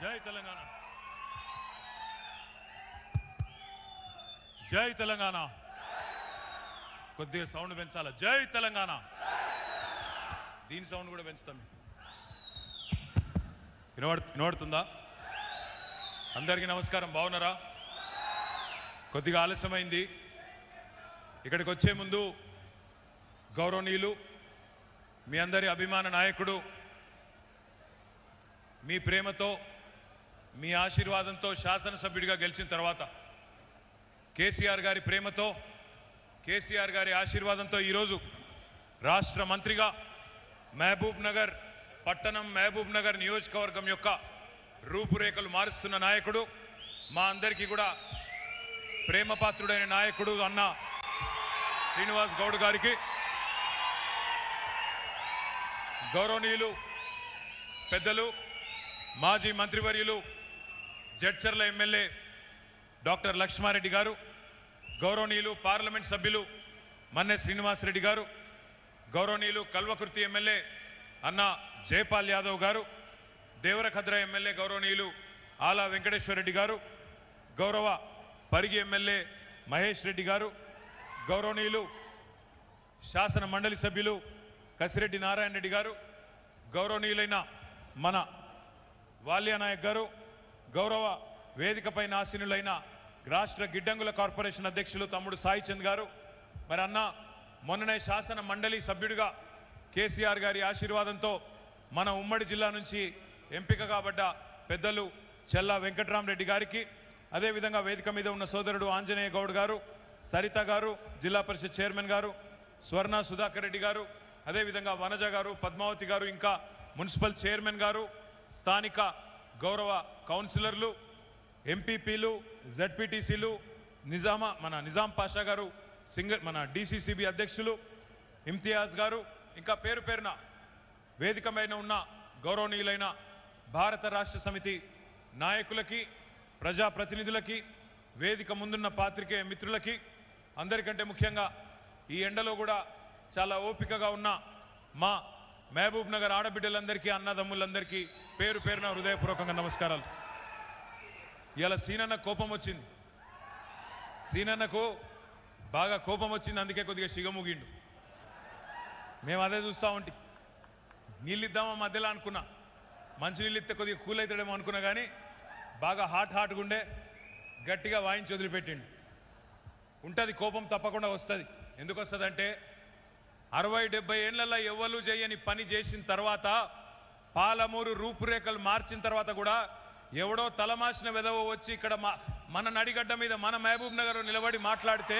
జై తెలంగాణ జై తెలంగాణ కొద్దిగా సౌండ్ పెంచాల జై తెలంగాణ దీని సౌండ్ కూడా పెంచుతాం వినబడు వినబడుతుందా అందరికీ నమస్కారం బాగున్నారా కొద్దిగా ఆలస్యమైంది ఇక్కడికి వచ్చే ముందు గౌరవనీయులు మీ అందరి అభిమాన నాయకుడు మీ ప్రేమతో మీ ఆశీర్వాదంతో శాసనసభ్యుడిగా గెలిచిన తర్వాత కేసీఆర్ గారి ప్రేమతో కేసీఆర్ గారి ఆశీర్వాదంతో ఈరోజు రాష్ట్ర మంత్రిగా మహబూబ్ నగర్ పట్టణం మహబూబ్ నగర్ నియోజకవర్గం యొక్క రూపురేఖలు మారుస్తున్న నాయకుడు మా అందరికీ కూడా ప్రేమపాత్రుడైన నాయకుడు అన్న శ్రీనివాస్ గౌడ్ గారికి గౌరవనీయులు పెద్దలు మాజీ మంత్రివర్యులు జడ్చర్ల ఎమ్మెల్యే డాక్టర్ లక్ష్మారెడ్డి గారు గౌరవనీయులు పార్లమెంట్ సభ్యులు మన్నె శ్రీనివాసరెడ్డి గారు గౌరవనీయులు కల్వకుర్తి ఎమ్మెల్యే అన్న జయపాల్ యాదవ్ గారు దేవరఖద్ర ఎమ్మెల్యే గౌరవనీయులు ఆలా వెంకటేశ్వరరెడ్డి గారు గౌరవ పరిగి ఎమ్మెల్యే మహేష్ రెడ్డి గారు గౌరవనీయులు శాసన మండలి సభ్యులు కసిరెడ్డి నారాయణ రెడ్డి గారు గౌరవనీయులైన మన వాల్యానాయక్ గారు గౌరవ వేదికపై ఆసీనులైన రాష్ట్ర గిడ్డంగుల కార్పొరేషన్ అధ్యక్షులు తమ్ముడు సాయి చంద్ గారు మరి అన్న మొన్ననే శాసన మండలి సభ్యుడిగా కేసీఆర్ గారి ఆశీర్వాదంతో మన ఉమ్మడి జిల్లా నుంచి ఎంపిక కాబడ్డ పెద్దలు చెల్లా వెంకట్రామరెడ్డి గారికి అదేవిధంగా వేదిక మీద ఉన్న సోదరుడు ఆంజనేయ గౌడ్ గారు సరిత గారు జిల్లా పరిషత్ చైర్మన్ గారు స్వర్ణ సుధాకర్ రెడ్డి గారు అదేవిధంగా వనజ గారు పద్మావతి గారు ఇంకా మున్సిపల్ చైర్మన్ గారు స్థానిక గౌరవ కౌన్సిలర్లు ఎంపీపీలు జడ్పీటీసీలు నిజామా మన నిజాం పాషా గారు సింగ మన డిసిసిబి అధ్యక్షులు ఇమ్తియాజ్ గారు ఇంకా పేరు పేరున వేదిక పైన ఉన్న గౌరవనీయులైన భారత రాష్ట్ర సమితి నాయకులకి ప్రజాప్రతినిధులకి వేదిక ముందున్న పాత్రికేయ మిత్రులకి అందరికంటే ముఖ్యంగా ఈ ఎండలో కూడా చాలా ఓపికగా ఉన్న మా మహబూబ్ నగర్ ఆడబిడ్డలందరికీ అన్నదమ్ములందరికీ పేరు పేరున హృదయపూర్వకంగా నమస్కారాలు ఇలా సీనన్న కోపం వచ్చింది సీనన్నకు బాగా కోపం వచ్చింది అందుకే కొద్దిగా సిగముగిండు మేము అదే చూస్తా ఉంటే నీళ్ళు ఇద్దామా మధ్యలో అనుకున్నా మంచి నీళ్ళు ఇస్తే కొద్దిగా కూల్ అవుతాడేమో అనుకున్నా కానీ బాగా హాట్ హాట్గా ఉండే గట్టిగా వాయించి వదిలిపెట్టిండు ఉంటుంది కోపం తప్పకుండా వస్తుంది ఎందుకు వస్తుందంటే అరవై డెబ్బై ఏళ్లలో ఎవ్వరు చేయని పని చేసిన తర్వాత పాలమూరు రూపురేఖలు మార్చిన తర్వాత కూడా ఎవడో తలమాసిన వెదవ వచ్చి ఇక్కడ మా- మన నడిగడ్డ మీద మన మహబూబ్ నగర్ నిలబడి మాట్లాడితే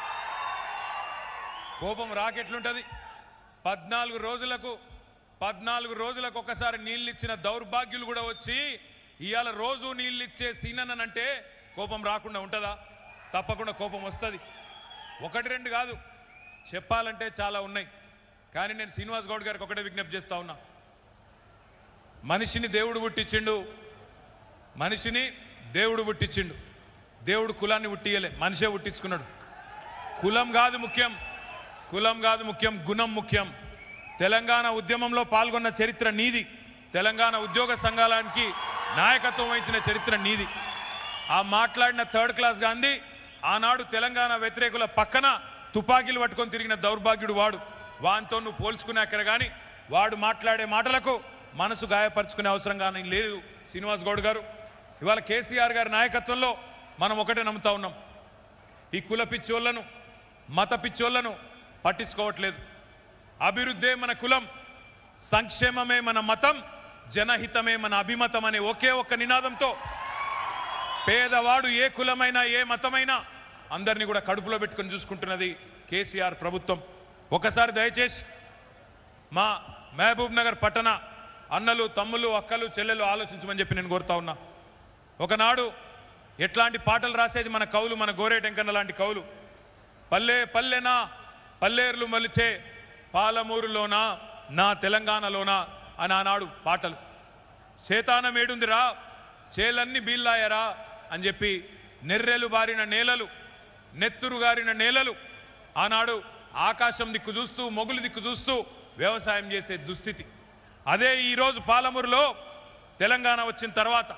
కోపం రాకెట్లుంటది పద్నాలుగు రోజులకు పద్నాలుగు రోజులకు ఒకసారి నీళ్ళు ఇచ్చిన దౌర్భాగ్యులు కూడా వచ్చి ఇవాళ రోజు నీళ్ళు ఇచ్చే సీననంటే కోపం రాకుండా ఉంటుందా తప్పకుండా కోపం వస్తుంది ఒకటి రెండు కాదు చెప్పాలంటే చాలా ఉన్నాయి కానీ నేను శ్రీనివాస్ గౌడ్ గారికి ఒకటే విజ్ఞప్తి చేస్తా ఉన్నా మనిషిని దేవుడు పుట్టించిండు మనిషిని దేవుడు పుట్టించిండు దేవుడు కులాన్ని పుట్టియలే మనిషే పుట్టించుకున్నాడు కులం కాదు ముఖ్యం కులం కాదు ముఖ్యం గుణం ముఖ్యం తెలంగాణ ఉద్యమంలో పాల్గొన్న చరిత్ర నీది తెలంగాణ ఉద్యోగ సంఘాలానికి నాయకత్వం వహించిన చరిత్ర నీది ఆ మాట్లాడిన థర్డ్ క్లాస్ గాంధీ ఆనాడు తెలంగాణ వ్యతిరేకుల పక్కన తుపాకీలు పట్టుకొని తిరిగిన దౌర్భాగ్యుడు వాడు వానితో నువ్వు పోల్చుకున్నాకర కానీ వాడు మాట్లాడే మాటలకు మనసు గాయపరుచుకునే అవసరం కానీ లేదు శ్రీనివాస్ గౌడ్ గారు ఇవాళ కేసీఆర్ గారి నాయకత్వంలో మనం ఒకటే నమ్ముతా ఉన్నాం ఈ కుల పిచ్చోళ్లను మత పిచ్చోళ్లను పట్టించుకోవట్లేదు అభివృద్ధే మన కులం సంక్షేమమే మన మతం జనహితమే మన అభిమతం అనే ఒకే ఒక్క నినాదంతో పేదవాడు ఏ కులమైనా ఏ మతమైనా అందరినీ కూడా కడుపులో పెట్టుకొని చూసుకుంటున్నది కేసీఆర్ ప్రభుత్వం ఒకసారి దయచేసి మా మహబూబ్ నగర్ పట్టణ అన్నలు తమ్ములు అక్కలు చెల్లెలు ఆలోచించమని చెప్పి నేను కోరుతా ఉన్నా ఒకనాడు ఎట్లాంటి పాటలు రాసేది మన కవులు మన గోరేటెంకన్న లాంటి కవులు పల్లె పల్లెనా పల్లేర్లు మలిచే పాలమూరులోనా నా తెలంగాణలోనా అని ఆనాడు పాటలు శేతానం ఏడుందిరా చేలన్నీ బీల్లాయరా అని చెప్పి నెర్రెలు బారిన నేలలు నెత్తురు గారిన నేలలు ఆనాడు ఆకాశం దిక్కు చూస్తూ మొగులు దిక్కు చూస్తూ వ్యవసాయం చేసే దుస్థితి అదే ఈరోజు పాలమూరులో తెలంగాణ వచ్చిన తర్వాత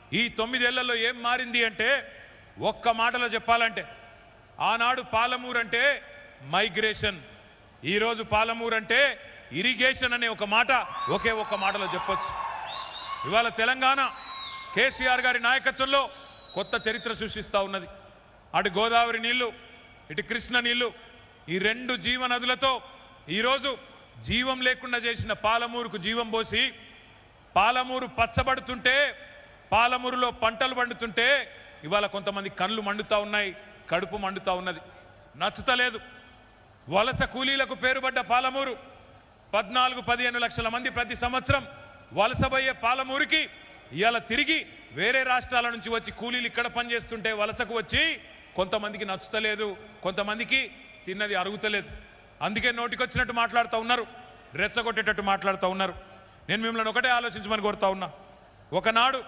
ఈ తొమ్మిదేళ్లలో ఏం మారింది అంటే ఒక్క మాటలో చెప్పాలంటే ఆనాడు పాలమూరు అంటే మైగ్రేషన్ ఈరోజు పాలమూరు అంటే ఇరిగేషన్ అనే ఒక మాట ఒకే ఒక్క మాటలో చెప్పొచ్చు ఇవాళ తెలంగాణ కేసీఆర్ గారి నాయకత్వంలో కొత్త చరిత్ర సృష్టిస్తా ఉన్నది అటు గోదావరి నీళ్లు ఇటు కృష్ణ నీళ్లు ఈ రెండు జీవనదులతో ఈరోజు జీవం లేకుండా చేసిన పాలమూరుకు జీవం పోసి పాలమూరు పచ్చబడుతుంటే పాలమూరులో పంటలు పండుతుంటే ఇవాళ కొంతమంది కళ్ళు మండుతా ఉన్నాయి కడుపు మండుతా ఉన్నది నచ్చుతలేదు వలస కూలీలకు పేరుపడ్డ పాలమూరు పద్నాలుగు పదిహేను లక్షల మంది ప్రతి సంవత్సరం వలసబోయే పాలమూరుకి ఇవాళ తిరిగి వేరే రాష్ట్రాల నుంచి వచ్చి కూలీలు ఇక్కడ పనిచేస్తుంటే వలసకు వచ్చి కొంతమందికి నచ్చుతలేదు కొంతమందికి తిన్నది అరుగుతలేదు అందుకే నోటికొచ్చినట్టు మాట్లాడుతూ ఉన్నారు రెచ్చగొట్టేటట్టు మాట్లాడుతూ ఉన్నారు నేను మిమ్మల్ని ఒకటే ఆలోచించమని కోరుతా ఉన్నా ఒకనాడు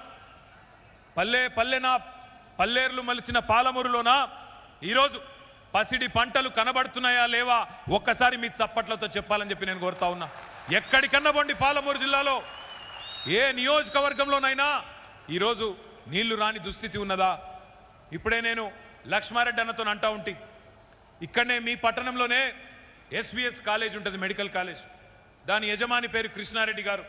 పల్లె పల్లెనా పల్లేర్లు మలిచిన పాలమూరులోనా ఈరోజు పసిడి పంటలు కనబడుతున్నాయా లేవా ఒక్కసారి మీ చప్పట్లతో చెప్పాలని చెప్పి నేను కోరుతా ఉన్నా ఎక్కడికన్నా పోండి పాలమూరు జిల్లాలో ఏ నియోజకవర్గంలోనైనా ఈరోజు నీళ్లు రాని దుస్థితి ఉన్నదా ఇప్పుడే నేను లక్ష్మారెడ్డి అన్నతో అంటా ఉంటి ఇక్కడనే మీ పట్టణంలోనే ఎస్విఎస్ కాలేజ్ ఉంటుంది మెడికల్ కాలేజ్ దాని యజమాని పేరు కృష్ణారెడ్డి గారు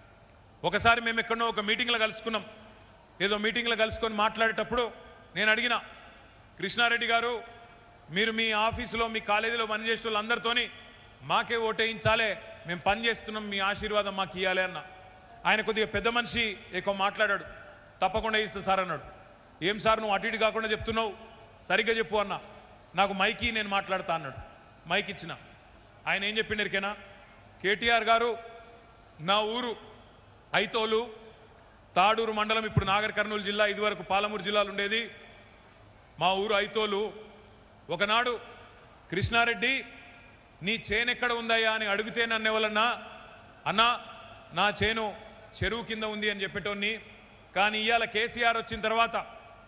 ఒకసారి మేము ఎక్కడో ఒక మీటింగ్లో కలుసుకున్నాం ఏదో మీటింగ్లో కలుసుకొని మాట్లాడేటప్పుడు నేను అడిగిన కృష్ణారెడ్డి గారు మీరు మీ ఆఫీసులో మీ కాలేజీలో పనిచేసే వాళ్ళందరితోని మాకే ఓటేయించాలే మేము పని చేస్తున్నాం మీ ఆశీర్వాదం మాకు ఇవ్వాలి అన్న ఆయన కొద్దిగా పెద్ద మనిషి ఎక్కువ మాట్లాడాడు తప్పకుండా ఇస్తా సార్ అన్నాడు ఏం సార్ నువ్వు అటు ఇటు కాకుండా చెప్తున్నావు సరిగ్గా చెప్పు అన్న నాకు మైకి నేను మాట్లాడతా అన్నాడు మైక్ ఇచ్చిన ఆయన ఏం చెప్పిండు ఎరికేనా కేటీఆర్ గారు నా ఊరు ఐతోలు తాడూరు మండలం ఇప్పుడు నాగర్ కర్నూలు జిల్లా ఇదివరకు పాలమూరు జిల్లాలు ఉండేది మా ఊరు ఐతోలు ఒకనాడు కృష్ణారెడ్డి నీ చేను ఎక్కడ ఉందయ్యా అని అడిగితే నన్ను ఎవరన్నా అన్నా నా చేను చెరువు కింద ఉంది అని చెప్పేటోన్ని కానీ ఇవాళ కేసీఆర్ వచ్చిన తర్వాత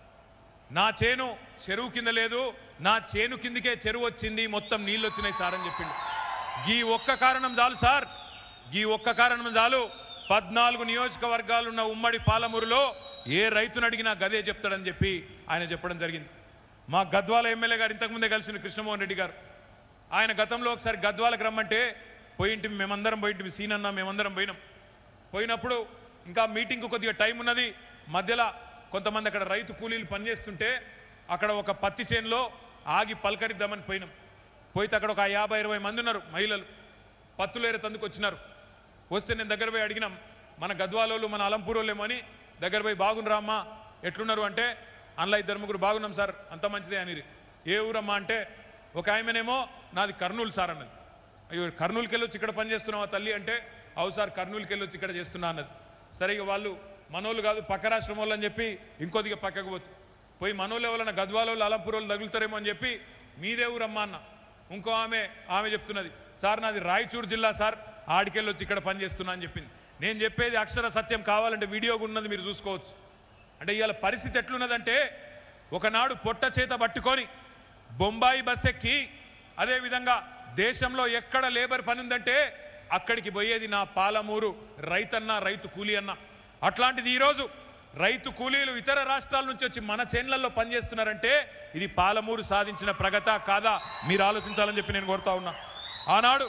నా చేను చెరువు కింద లేదు నా చేను కిందకే చెరువు వచ్చింది మొత్తం నీళ్ళు వచ్చినాయి సార్ అని చెప్పిండు ఈ ఒక్క కారణం చాలు సార్ ఈ ఒక్క కారణం చాలు పద్నాలుగు నియోజకవర్గాలున్న ఉమ్మడి పాలమూరులో ఏ రైతును అడిగినా గదే చెప్తాడని చెప్పి ఆయన చెప్పడం జరిగింది మా గద్వాల ఎమ్మెల్యే గారు ఇంతకుముందే కలిసిన కృష్ణమోహన్ రెడ్డి గారు ఆయన గతంలో ఒకసారి గద్వాలకు రమ్మంటే పోయింటి మేమందరం పోయింటి సీనన్న మేమందరం పోయినాం పోయినప్పుడు ఇంకా మీటింగ్కు కొద్దిగా టైం ఉన్నది మధ్యలో కొంతమంది అక్కడ రైతు కూలీలు పనిచేస్తుంటే అక్కడ ఒక పత్తి చేనులో ఆగి పలకరిద్దామని పోయినాం పోయితే అక్కడ ఒక యాభై ఇరవై మంది ఉన్నారు మహిళలు పత్తులేరే తందుకు వచ్చినారు వస్తే నేను దగ్గర పోయి అడిగినాం మన గద్వాలోళ్ళు మన అలంపూరోళ్ళేమో అని దగ్గర పోయి బాగున్నారా అమ్మా ఎట్లున్నారు అంటే అందులో ఇద్దరు ముగ్గురు బాగున్నాం సార్ అంత మంచిదే అని ఏ ఊరమ్మా అంటే ఒక ఆయమనేమో నాది కర్నూలు సార్ అన్నది అయ్యో కర్నూలుకి వెళ్ళొచ్చి ఇక్కడ పని చేస్తున్నావా తల్లి అంటే అవు సార్ కర్నూలుకి వెళ్ళొచ్చి ఇక్కడ చేస్తున్నా అన్నది సరే ఇక వాళ్ళు మనోళ్ళు కాదు పక్క రాష్ట్రం వాళ్ళు అని చెప్పి ఇంకొద్దిగా పక్కకు పోవచ్చు పోయి మనోళ్ళు ఎవరన్నా గద్వాలోళ్ళు అలంపూరోళ్ళు తగులుతారేమో అని చెప్పి మీదే ఊరమ్మా అన్న ఇంకో ఆమె ఆమె చెప్తున్నది సార్ నాది రాయచూరు జిల్లా సార్ ఆడికెళ్ళి వచ్చి ఇక్కడ పని చేస్తున్నా అని చెప్పింది నేను చెప్పేది అక్షర సత్యం కావాలంటే వీడియోగా ఉన్నది మీరు చూసుకోవచ్చు అంటే ఇవాళ పరిస్థితి ఎట్లున్నదంటే ఒకనాడు పొట్ట చేత పట్టుకొని బొంబాయి బస్ ఎక్కి అదేవిధంగా దేశంలో ఎక్కడ లేబర్ పని ఉందంటే అక్కడికి పోయేది నా పాలమూరు రైతన్న రైతు కూలీ అన్న అట్లాంటిది ఈరోజు రైతు కూలీలు ఇతర రాష్ట్రాల నుంచి వచ్చి మన చేన్లలో పనిచేస్తున్నారంటే ఇది పాలమూరు సాధించిన ప్రగత కాదా మీరు ఆలోచించాలని చెప్పి నేను కోరుతా ఉన్నా ఆనాడు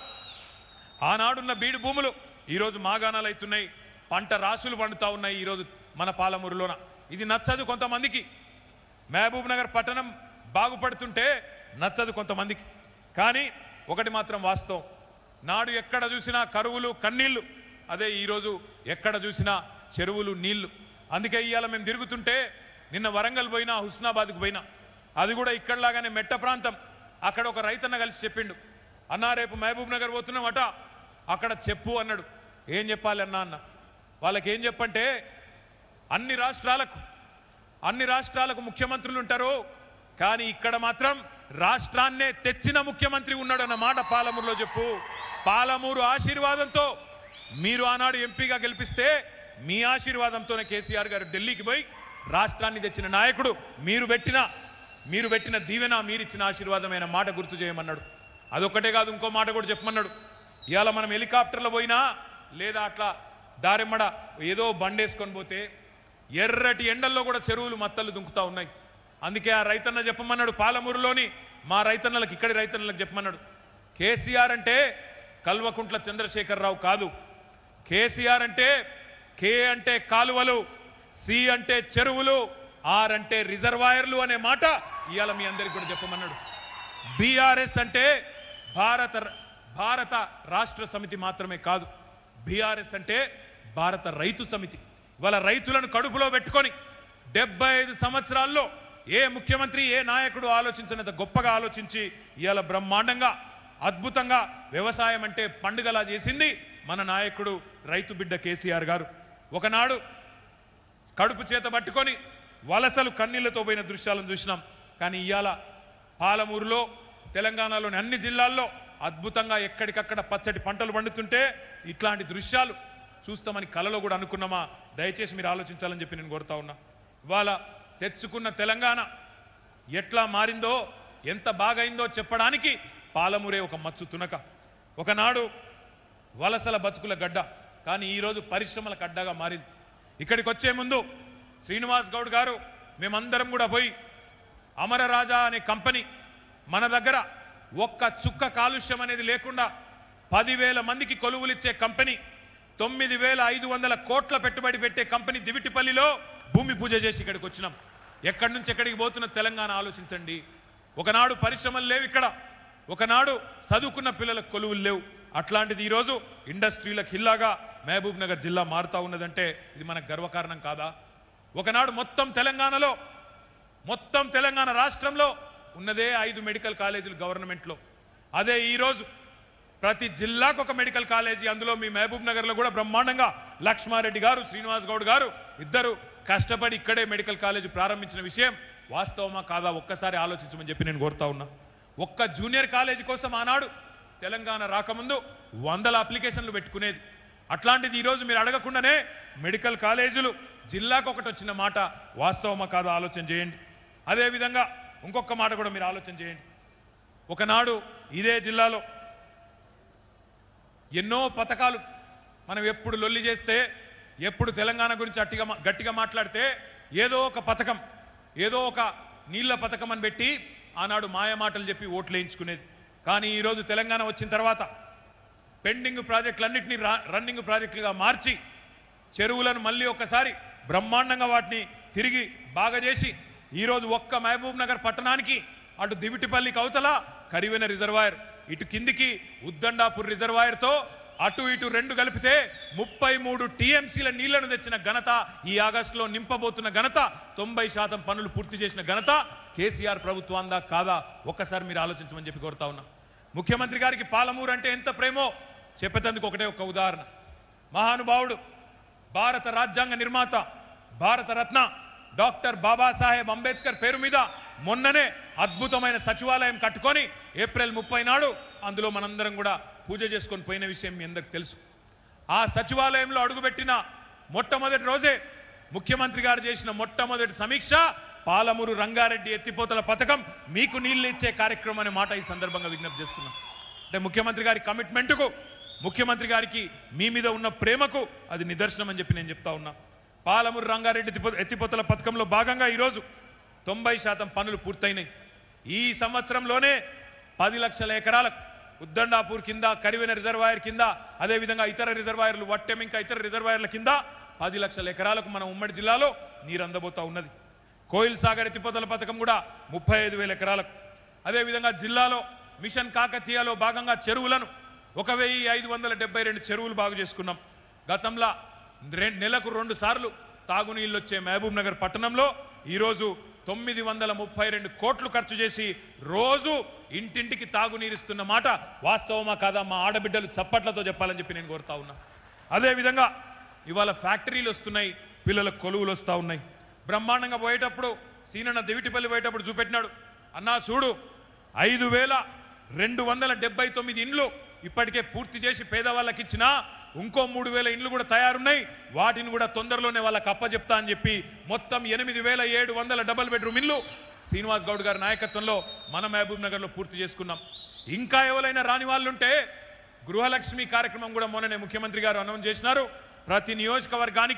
ఆనాడున్న బీడు భూములు ఈరోజు మాగాణాలు అవుతున్నాయి పంట రాసులు పండుతా ఉన్నాయి ఈరోజు మన పాలమూరులోన ఇది నచ్చదు కొంతమందికి మహబూబ్ నగర్ పట్టణం బాగుపడుతుంటే నచ్చదు కొంతమందికి కానీ ఒకటి మాత్రం వాస్తవం నాడు ఎక్కడ చూసినా కరువులు కన్నీళ్లు అదే ఈరోజు ఎక్కడ చూసినా చెరువులు నీళ్లు అందుకే ఇవాళ మేము తిరుగుతుంటే నిన్న వరంగల్ పోయినా హుస్నాబాద్కు పోయినా అది కూడా ఇక్కడలాగానే మెట్ట ప్రాంతం అక్కడ ఒక రైతన్న కలిసి చెప్పిండు అన్నా రేపు మహబూబ్ నగర్ పోతున్నామట అక్కడ చెప్పు అన్నాడు ఏం చెప్పాలి అన్నా అన్న వాళ్ళకి ఏం చెప్పంటే అన్ని రాష్ట్రాలకు అన్ని రాష్ట్రాలకు ముఖ్యమంత్రులు ఉంటారు కానీ ఇక్కడ మాత్రం రాష్ట్రాన్నే తెచ్చిన ముఖ్యమంత్రి ఉన్నాడు అన్న మాట పాలమూరులో చెప్పు పాలమూరు ఆశీర్వాదంతో మీరు ఆనాడు ఎంపీగా గెలిపిస్తే మీ ఆశీర్వాదంతోనే కేసీఆర్ గారు ఢిల్లీకి పోయి రాష్ట్రాన్ని తెచ్చిన నాయకుడు మీరు పెట్టిన మీరు పెట్టిన దీవెన మీరిచ్చిన ఆశీర్వాదమైన మాట గుర్తు చేయమన్నాడు అదొక్కటే కాదు ఇంకో మాట కూడా చెప్పమన్నాడు ఇవాళ మనం హెలికాప్టర్లో పోయినా లేదా అట్లా దారెమ్మడ ఏదో బండేసుకొని పోతే ఎర్రటి ఎండల్లో కూడా చెరువులు మత్తలు దుంకుతా ఉన్నాయి అందుకే ఆ రైతన్న చెప్పమన్నాడు పాలమూరులోని మా రైతన్నలకు ఇక్కడి రైతన్నలకు చెప్పమన్నాడు కేసీఆర్ అంటే కల్వకుంట్ల చంద్రశేఖరరావు కాదు కేసీఆర్ అంటే కే అంటే కాలువలు సి అంటే చెరువులు ఆర్ అంటే రిజర్వాయర్లు అనే మాట ఇవాళ మీ అందరికి కూడా చెప్పమన్నాడు బీఆర్ఎస్ అంటే భారత భారత రాష్ట్ర సమితి మాత్రమే కాదు బీఆర్ఎస్ అంటే భారత రైతు సమితి ఇవాళ రైతులను కడుపులో పెట్టుకొని డెబ్బై ఐదు సంవత్సరాల్లో ఏ ముఖ్యమంత్రి ఏ నాయకుడు ఆలోచించినంత గొప్పగా ఆలోచించి ఇవాళ బ్రహ్మాండంగా అద్భుతంగా వ్యవసాయం అంటే పండుగలా చేసింది మన నాయకుడు రైతు బిడ్డ కేసీఆర్ గారు ఒకనాడు కడుపు చేత పట్టుకొని వలసలు కన్నీళ్లతో పోయిన దృశ్యాలను చూసినాం కానీ ఇవాళ పాలమూరులో తెలంగాణలోని అన్ని జిల్లాల్లో అద్భుతంగా ఎక్కడికక్కడ పచ్చటి పంటలు పండుతుంటే ఇట్లాంటి దృశ్యాలు చూస్తామని కలలో కూడా అనుకున్నామా దయచేసి మీరు ఆలోచించాలని చెప్పి నేను కోరుతా ఉన్నా ఇవాళ తెచ్చుకున్న తెలంగాణ ఎట్లా మారిందో ఎంత బాగైందో చెప్పడానికి పాలమూరే ఒక మచ్చు తునక ఒకనాడు వలసల బతుకుల గడ్డ కానీ ఈరోజు పరిశ్రమల గడ్డగా మారింది ఇక్కడికి వచ్చే ముందు శ్రీనివాస్ గౌడ్ గారు మేమందరం కూడా పోయి అమరరాజా అనే కంపెనీ మన దగ్గర ఒక్క చుక్క కాలుష్యం అనేది లేకుండా పదివేల మందికి కొలువులిచ్చే కంపెనీ తొమ్మిది వేల ఐదు వందల కోట్ల పెట్టుబడి పెట్టే కంపెనీ దివిటిపల్లిలో భూమి పూజ చేసి ఇక్కడికి వచ్చినాం ఎక్కడి నుంచి ఎక్కడికి పోతున్న తెలంగాణ ఆలోచించండి ఒకనాడు పరిశ్రమలు లేవు ఇక్కడ ఒకనాడు చదువుకున్న పిల్లలకు కొలువులు లేవు అట్లాంటిది ఈరోజు ఇండస్ట్రీల కిల్లాగా మహబూబ్ నగర్ జిల్లా మారుతా ఉన్నదంటే ఇది మనకు గర్వకారణం కాదా ఒకనాడు మొత్తం తెలంగాణలో మొత్తం తెలంగాణ రాష్ట్రంలో ఉన్నదే ఐదు మెడికల్ కాలేజీలు గవర్నమెంట్లో అదే ఈరోజు ప్రతి జిల్లాకు ఒక మెడికల్ కాలేజీ అందులో మీ మహబూబ్ నగర్లో కూడా బ్రహ్మాండంగా లక్ష్మారెడ్డి గారు శ్రీనివాస్ గౌడ్ గారు ఇద్దరు కష్టపడి ఇక్కడే మెడికల్ కాలేజీ ప్రారంభించిన విషయం వాస్తవమా కాదా ఒక్కసారి ఆలోచించమని చెప్పి నేను కోరుతా ఉన్నా ఒక్క జూనియర్ కాలేజీ కోసం ఆనాడు తెలంగాణ రాకముందు వందల అప్లికేషన్లు పెట్టుకునేది అట్లాంటిది ఈరోజు మీరు అడగకుండానే మెడికల్ కాలేజీలు జిల్లాకు ఒకటి వచ్చిన మాట వాస్తవమా కాదా ఆలోచన చేయండి అదేవిధంగా ఇంకొక మాట కూడా మీరు ఆలోచన చేయండి ఒకనాడు ఇదే జిల్లాలో ఎన్నో పథకాలు మనం ఎప్పుడు లొల్లి చేస్తే ఎప్పుడు తెలంగాణ గురించి అట్టిగా మా- గట్టిగా మాట్లాడితే ఏదో ఒక పథకం ఏదో ఒక నీళ్ల పథకం అని పెట్టి ఆనాడు మాయ మాటలు చెప్పి ఓట్లు వేయించుకునేది కానీ ఈరోజు తెలంగాణ వచ్చిన తర్వాత పెండింగ్ ప్రాజెక్టులన్నింటినీ రా- రన్నింగ్ ప్రాజెక్టులుగా మార్చి చెరువులను మళ్ళీ ఒక్కసారి బ్రహ్మాండంగా వాటిని తిరిగి బాగా చేసి ఈరోజు ఒక్క మహబూబ్ నగర్ పట్టణానికి అటు దివిటిపల్లికి అవతల కరివెన రిజర్వాయర్ ఇటు కిందికి ఉద్దండాపూర్ రిజర్వాయర్తో అటు ఇటు రెండు కలిపితే ముప్పై మూడు టీఎంసీల నీళ్లను తెచ్చిన ఘనత ఈ ఆగస్టులో నింపబోతున్న ఘనత తొంభై శాతం పనులు పూర్తి చేసిన ఘనత కేసీఆర్ ప్రభుత్వాందా కాదా ఒక్కసారి మీరు ఆలోచించమని చెప్పి కోరుతా ఉన్నా ముఖ్యమంత్రి గారికి పాలమూరు అంటే ఎంత ప్రేమో చెప్పేందుకు ఒకటే ఒక ఉదాహరణ మహానుభావుడు భారత రాజ్యాంగ నిర్మాత భారత రత్న డాక్టర్ బాబాసాహెబ్ అంబేద్కర్ పేరు మీద మొన్ననే అద్భుతమైన సచివాలయం కట్టుకొని ఏప్రిల్ ముప్పై నాడు అందులో మనందరం కూడా పూజ చేసుకొని పోయిన విషయం మీ అందరికి తెలుసు ఆ సచివాలయంలో అడుగుపెట్టిన మొట్టమొదటి రోజే ముఖ్యమంత్రి గారు చేసిన మొట్టమొదటి సమీక్ష పాలమూరు రంగారెడ్డి ఎత్తిపోతల పథకం మీకు నీళ్లు ఇచ్చే కార్యక్రమం అనే మాట ఈ సందర్భంగా విజ్ఞప్తి చేస్తున్నాం అంటే ముఖ్యమంత్రి గారి కమిట్మెంట్కు ముఖ్యమంత్రి గారికి మీ మీద ఉన్న ప్రేమకు అది నిదర్శనం అని చెప్పి నేను చెప్తా ఉన్నా పాలమూరు రంగారెడ్డి ఎత్తిపో- ఎత్తిపోతల పథకంలో భాగంగా ఈరోజు తొంభై శాతం పనులు పూర్తయినాయి ఈ సంవత్సరంలోనే పది లక్షల ఎకరాలకు ఉద్దండాపూర్ కింద కరివెన రిజర్వాయర్ కింద అదేవిధంగా ఇతర రిజర్వాయర్లు వట్టెం ఇంకా ఇతర రిజర్వాయర్ల కింద పది లక్షల ఎకరాలకు మన ఉమ్మడి జిల్లాలో నీరు అందబోతా ఉన్నది కోయిల్ సాగర్ ఎత్తిపోతల పథకం కూడా ముప్పై ఐదు వేల ఎకరాలకు అదేవిధంగా జిల్లాలో మిషన్ కాకతీయలో భాగంగా చెరువులను ఒక వెయ్యి ఐదు వందల డెబ్బై రెండు చెరువులు బాగు చేసుకున్నాం గతంలో రె- నెలకు రెండు సార్లు తాగునీళ్ళు వచ్చే మహబూబ్ నగర్ పట్టణంలో ఈరోజు తొమ్మిది వందల ముప్పై రెండు కోట్లు ఖర్చు చేసి రోజు ఇంటింటికి తాగునీరిస్తున్న మాట వాస్తవమా కాదా మా ఆడబిడ్డలు చప్పట్లతో చెప్పాలని చెప్పి నేను కోరుతా ఉన్నా అదేవిధంగా ఇవాళ ఫ్యాక్టరీలు వస్తున్నాయి పిల్లలకు కొలువులు వస్తూ ఉన్నాయి బ్రహ్మాండంగా పోయేటప్పుడు సీనన్న దివిటిపల్లి పోయేటప్పుడు చూపెట్టినాడు అన్నా చూడు ఐదు వేల రెండు వందల డెబ్బై తొమ్మిది ఇండ్లు ఇప్పటికే పూర్తి చేసి పేదవాళ్ళకి ఇచ్చినా ఇంకో మూడు వేల ఇండ్లు కూడా తయారున్నాయి వాటిని కూడా తొందరలోనే వాళ్ళకి అప్పచెప్తా అని చెప్పి మొత్తం ఎనిమిది వేల ఏడు వందల డబల్ బెడ్రూమ్ ఇల్లు శ్రీనివాస్ గౌడ్ గారి నాయకత్వంలో మన మహబూబ్ నగర్లో పూర్తి చేసుకున్నాం ఇంకా ఎవరైనా రాని వాళ్ళుంటే గృహలక్ష్మి కార్యక్రమం కూడా మొన్ననే ముఖ్యమంత్రి గారు అనౌన్స్ చేసినారు ప్రతి నియోజకవర్గానికి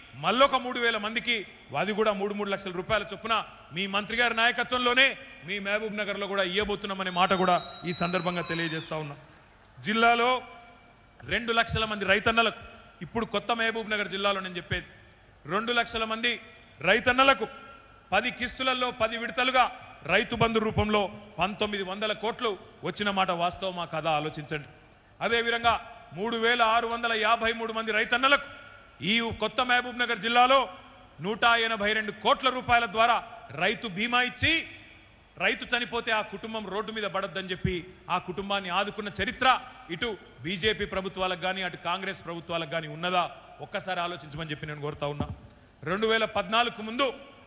మళ్ళొక మూడు వేల మందికి అది కూడా మూడు మూడు లక్షల రూపాయల చొప్పున మీ మంత్రి గారి నాయకత్వంలోనే మీ మహబూబ్ నగర్లో కూడా ఇవ్వబోతున్నామనే మాట కూడా ఈ సందర్భంగా తెలియజేస్తా ఉన్నా జిల్లాలో రెండు లక్షల మంది రైతన్నలకు ఇప్పుడు కొత్త మహబూబ్ నగర్ జిల్లాలో నేను చెప్పేది రెండు లక్షల మంది రైతన్నలకు పది కిస్తులలో పది విడతలుగా రైతు బంధు రూపంలో పంతొమ్మిది వందల కోట్లు వచ్చిన మాట వాస్తవమా కదా ఆలోచించండి అదేవిధంగా మూడు వేల ఆరు వందల యాభై మూడు మంది రైతన్నలకు ఈ కొత్త మహబూబ్ నగర్ జిల్లాలో నూట ఎనభై రెండు కోట్ల రూపాయల ద్వారా రైతు బీమా ఇచ్చి రైతు చనిపోతే ఆ కుటుంబం రోడ్డు మీద పడొద్దని చెప్పి ఆ కుటుంబాన్ని ఆదుకున్న చరిత్ర ఇటు బీజేపీ ప్రభుత్వాలకు కానీ అటు కాంగ్రెస్ ప్రభుత్వాలకు కానీ ఉన్నదా ఒక్కసారి ఆలోచించమని చెప్పి నేను కోరుతా ఉన్నా రెండు వేల పద్నాలుగు ముందు